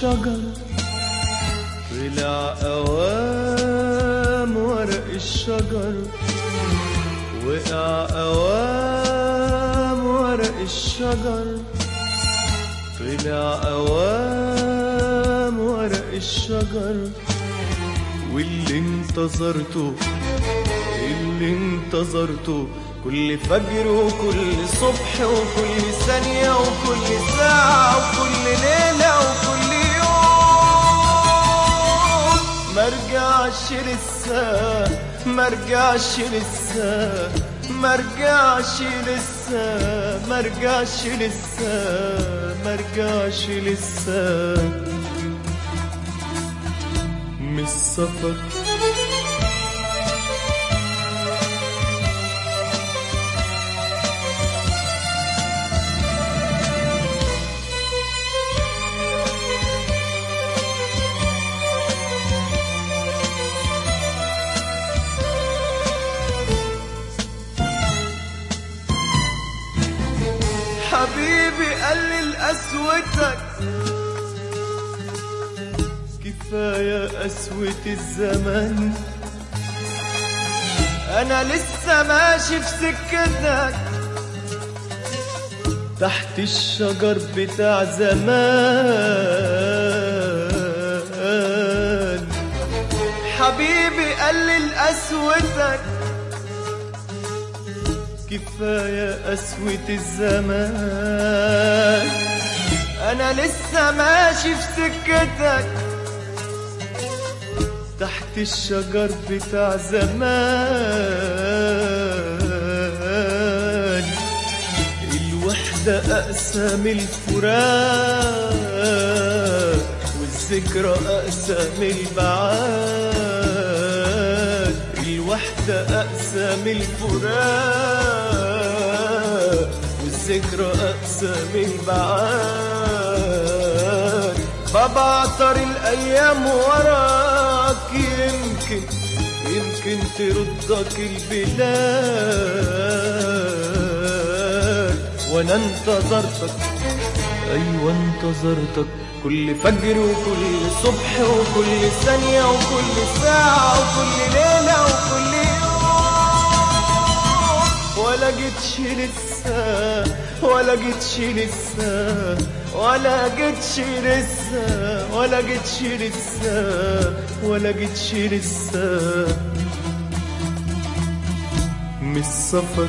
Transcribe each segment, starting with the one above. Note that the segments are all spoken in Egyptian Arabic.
الشجر طلع أوام ورق الشجر وقع أوام ورق الشجر طلع أوام ورق الشجر واللي انتظرته اللي انتظرته كل فجر وكل صبح وكل ثانية وكل ساعة وكل ليلة وكل يوم مرجعش لسه مرجعش لسه مرجعش لسه مرجعش لسه مرجعش لسه من السفر حبيبي قلل قسوتك كفاية قسوة الزمن أنا لسه ماشي في سكتك تحت الشجر بتاع زمان حبيبي قلل قسوتك كفاية قسوة الزمان أنا لسه ماشي في سكتك تحت الشجر بتاع زمان الوحدة أقسى من الفراق والذكرى أقسى من البعاد الوحدة أقسى من الفراق والذكرى أقسى من البعاد ببعتر الأيام وراك يمكن يمكن تردك البلاد وأنا انتظرتك أيوة انتظرتك كل فجر وكل صبح وكل ثانية وكل ساعة وكل ليلة وكل يوم ولا جيتش لسه ولا جيتش لسه ولا جيتش لسه ولا جيتش لسه ولا جيتش لسه من السفر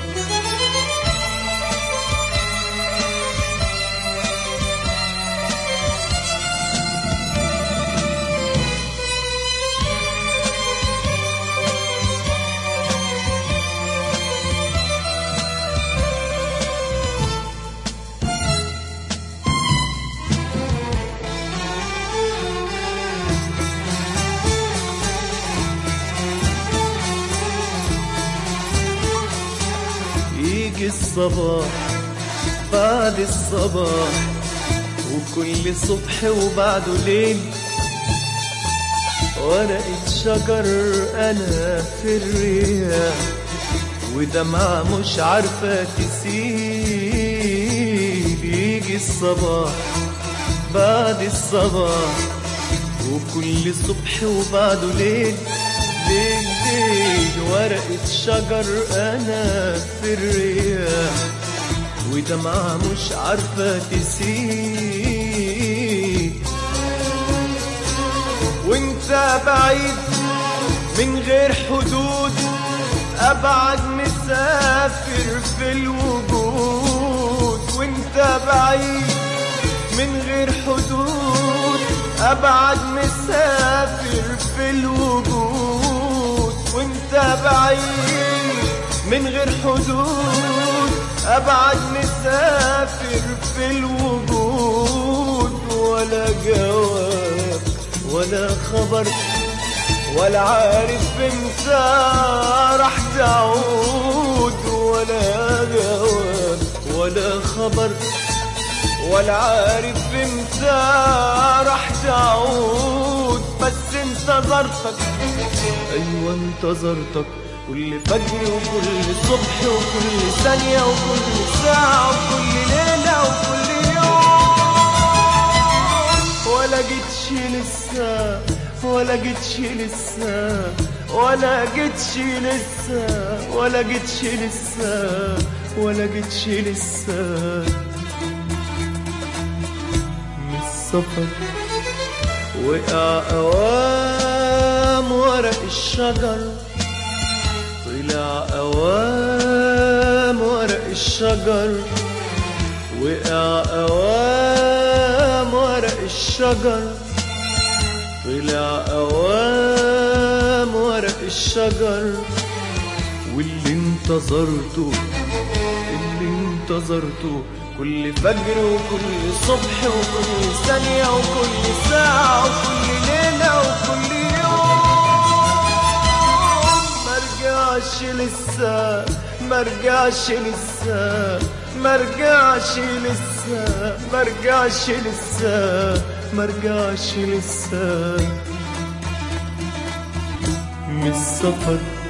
يجي الصباح بعد الصباح وكل صبح وبعده ليل ورقة شجر أنا في الرياح ودمعة مش عارفة تسيل يجي الصباح بعد الصباح وكل صبح وبعده ليل ليل ليل ورقة شجر أنا في الرياح ودمعة مش عارفة تسيل وانت بعيد من غير حدود أبعد مسافر في الوجود وانت بعيد من غير حدود أبعد مسافر في الوجود وانت بعيد من غير حدود أبعد مسافر في الوجود ولا جواب ولا خبر ولا عارف امتى راح تعود ولا جواب ولا خبر ولا عارف امتى راح تعود بس انتظرتك ايوه انتظرتك كل فجر وكل صبح وكل ثانية وكل ساعة وكل ليلة وكل يوم ولا جيتش لسه ولا جيتش لسه ولا جيتش لسه ولا جيتش لسه ولا جيتش لسه من السفر وقع أوام ورق الشجر طلع أوام ورق الشجر وقع أوام ورق الشجر طلع أوام ورق الشجر واللي انتظرته اللي انتظرته كل فجر وكل صبح وكل ثانية وكل ساعة وكل ليلة وكل يوم مرجعش لسه مرجعش لسه مرجعش لسه مرجعش لسه مرجعش لسه من السفر